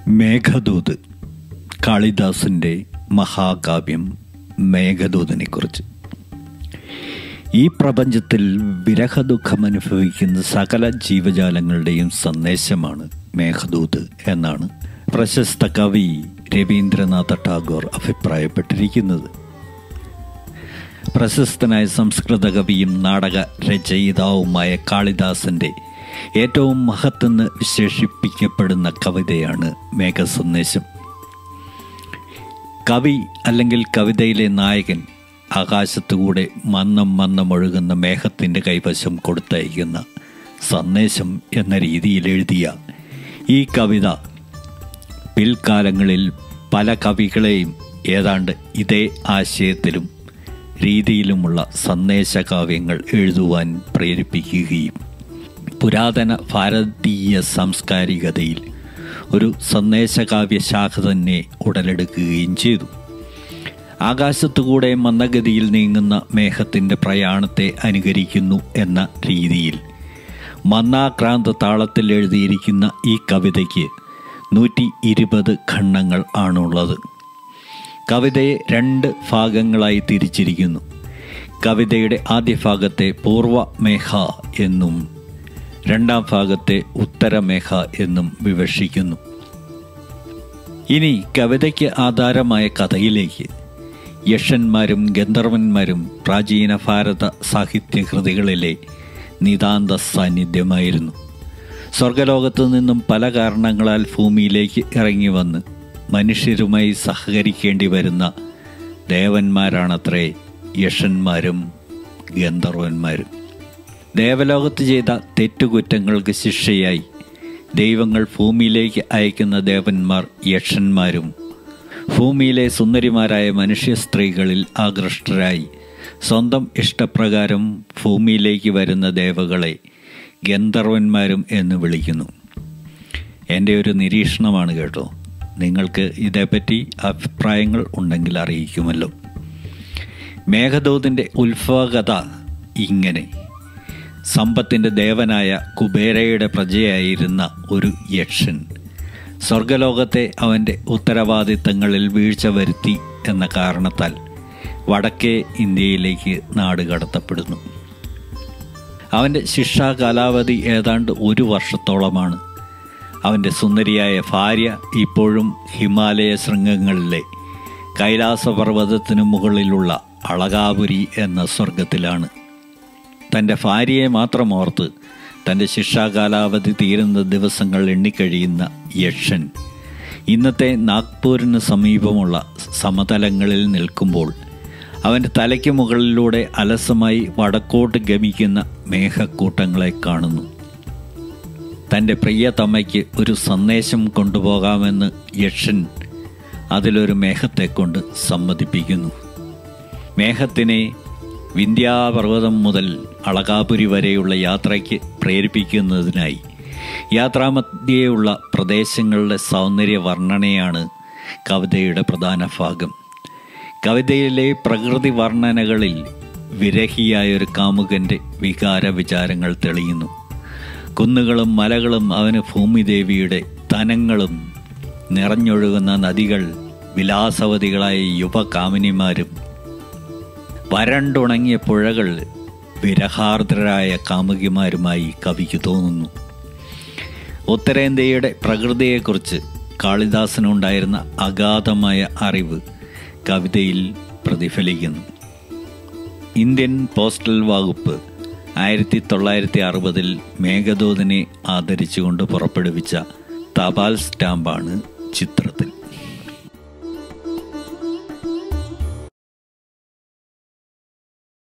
മേഘദൂത് കാളിദാസൻ്റെ മഹാകാവ്യം മേഘദൂതിനെക്കുറിച്ച് ഈ പ്രപഞ്ചത്തിൽ വിരഹദുഃഖം അനുഭവിക്കുന്ന സകല ജീവജാലങ്ങളുടെയും സന്ദേശമാണ് മേഘദൂത് എന്നാണ് പ്രശസ്ത കവി രവീന്ദ്രനാഥ ടാഗോർ അഭിപ്രായപ്പെട്ടിരിക്കുന്നത് പ്രശസ്തനായ സംസ്കൃത കവിയും നാടക രചയിതാവുമായ കാളിദാസന്റെ ഏറ്റവും മഹത്തെന്ന് വിശേഷിപ്പിക്കപ്പെടുന്ന കവിതയാണ് മേഘസന്ദേശം കവി അല്ലെങ്കിൽ കവിതയിലെ നായകൻ ആകാശത്തുകൂടെ മന്നം മന്നം ഒഴുകുന്ന മേഘത്തിൻ്റെ കൈവശം കൊടുത്തയക്കുന്ന സന്ദേശം എന്ന രീതിയിൽ എഴുതിയ ഈ കവിത പിൽക്കാലങ്ങളിൽ പല കവികളെയും ഏതാണ്ട് ഇതേ ആശയത്തിലും രീതിയിലുമുള്ള സന്ദേശകാവ്യങ്ങൾ എഴുതുവാൻ പ്രേരിപ്പിക്കുകയും പുരാതന ഭാരതീയ സാംസ്കാരികതയിൽ ഒരു സന്ദേശകാവ്യ ശാഖ തന്നെ ഉടലെടുക്കുകയും ചെയ്തു ആകാശത്തുകൂടെ മന്ദഗതിയിൽ നീങ്ങുന്ന മേഘത്തിൻ്റെ പ്രയാണത്തെ അനുകരിക്കുന്നു എന്ന രീതിയിൽ മന്നാക്രാന്ത താളത്തിൽ എഴുതിയിരിക്കുന്ന ഈ കവിതയ്ക്ക് നൂറ്റി ഇരുപത് ഖണ്ഡങ്ങൾ ആണുള്ളത് കവിതയെ രണ്ട് ഭാഗങ്ങളായി തിരിച്ചിരിക്കുന്നു കവിതയുടെ ആദ്യ ഭാഗത്തെ പൂർവമേഘ എന്നും രണ്ടാം ഭാഗത്തെ ഉത്തരമേഘ എന്നും വിവക്ഷിക്കുന്നു ഇനി കവിതയ്ക്ക് ആധാരമായ കഥയിലേക്ക് യക്ഷന്മാരും ഗന്ധർവന്മാരും പ്രാചീന ഭാരത സാഹിത്യകൃതികളിലെ നിതാന്ത സാന്നിധ്യമായിരുന്നു സ്വർഗലോകത്തു നിന്നും പല കാരണങ്ങളാൽ ഭൂമിയിലേക്ക് ഇറങ്ങി വന്ന് മനുഷ്യരുമായി സഹകരിക്കേണ്ടി വരുന്ന ദേവന്മാരാണത്രേ യക്ഷന്മാരും ഗന്ധർവന്മാരും ദേവലോകത്ത് ചെയ്ത തെറ്റുകുറ്റങ്ങൾക്ക് ശിക്ഷയായി ദൈവങ്ങൾ ഭൂമിയിലേക്ക് അയക്കുന്ന ദേവന്മാർ യക്ഷന്മാരും ഭൂമിയിലെ സുന്ദരിമാരായ മനുഷ്യ സ്ത്രീകളിൽ ആകൃഷ്ടരായി സ്വന്തം ഇഷ്ടപ്രകാരം ഭൂമിയിലേക്ക് വരുന്ന ദേവകളെ ഗന്ധർവന്മാരും എന്ന് വിളിക്കുന്നു എൻ്റെ ഒരു നിരീക്ഷണമാണ് കേട്ടോ നിങ്ങൾക്ക് ഇതേപ്പറ്റി അഭിപ്രായങ്ങൾ ഉണ്ടെങ്കിൽ അറിയിക്കുമല്ലോ മേഘദൂതിൻ്റെ ഉത്ഭവകഥ ഇങ്ങനെ സമ്പത്തിൻ്റെ ദേവനായ കുബേരയുടെ പ്രജയായിരുന്ന ഒരു യക്ഷൻ സ്വർഗലോകത്തെ അവൻ്റെ ഉത്തരവാദിത്തങ്ങളിൽ വീഴ്ച വരുത്തി എന്ന കാരണത്താൽ വടക്കേ ഇന്ത്യയിലേക്ക് നാട് കടത്തപ്പെടുന്നു അവൻ്റെ ശിക്ഷാ കാലാവധി ഏതാണ്ട് ഒരു വർഷത്തോളമാണ് അവൻ്റെ സുന്ദരിയായ ഭാര്യ ഇപ്പോഴും ഹിമാലയ ശൃംഗങ്ങളിലെ കൈലാസപർവ്വതത്തിനു മുകളിലുള്ള അളകാപുരി എന്ന സ്വർഗത്തിലാണ് തൻ്റെ ഭാര്യയെ മാത്രം ഓർത്ത് തൻ്റെ ശിക്ഷാകാലാവധി തീരുന്ന ദിവസങ്ങൾ എണ്ണിക്കഴിയുന്ന യക്ഷൻ ഇന്നത്തെ നാഗ്പൂരിന് സമീപമുള്ള സമതലങ്ങളിൽ നിൽക്കുമ്പോൾ അവൻ്റെ തലയ്ക്ക് മുകളിലൂടെ അലസമായി വടക്കോട്ട് ഗമിക്കുന്ന മേഘക്കൂട്ടങ്ങളെ കാണുന്നു തൻ്റെ പ്രിയതമ്മയ്ക്ക് ഒരു സന്ദേശം കൊണ്ടുപോകാമെന്ന് യക്ഷൻ അതിലൊരു മേഘത്തെ കൊണ്ട് സമ്മതിപ്പിക്കുന്നു മേഘത്തിനെ വിന്ധ്യാപർവ്വതം മുതൽ അളകാപുരി വരെയുള്ള യാത്രയ്ക്ക് പ്രേരിപ്പിക്കുന്നതിനായി യാത്രാമധ്യേയുള്ള പ്രദേശങ്ങളുടെ സൗന്ദര്യ വർണ്ണനയാണ് കവിതയുടെ പ്രധാന ഭാഗം കവിതയിലെ പ്രകൃതി വർണ്ണനകളിൽ വിരഹിയായൊരു കാമുകൻ്റെ വികാര വിചാരങ്ങൾ തെളിയുന്നു കുന്നുകളും മലകളും അവന് ഭൂമിദേവിയുടെ തനങ്ങളും നിറഞ്ഞൊഴുകുന്ന നദികൾ വിലാസവതികളായ യുവകാമിനിമാരും വരണ്ടുണങ്ങിയ പുഴകൾ വിരഹാർദ്രരായ കാമുകിമാരുമായി കവിക്ക് തോന്നുന്നു ഉത്തരേന്ത്യയുടെ പ്രകൃതിയെക്കുറിച്ച് കാളിദാസനുണ്ടായിരുന്ന അഗാധമായ അറിവ് കവിതയിൽ പ്രതിഫലിക്കുന്നു ഇന്ത്യൻ പോസ്റ്റൽ വകുപ്പ് ആയിരത്തി തൊള്ളായിരത്തി അറുപതിൽ മേഘദൂതിനെ ആദരിച്ചുകൊണ്ട് പുറപ്പെടുവിച്ച തപാൽ സ്റ്റാമ്പാണ് ചിത്രത്തിൽ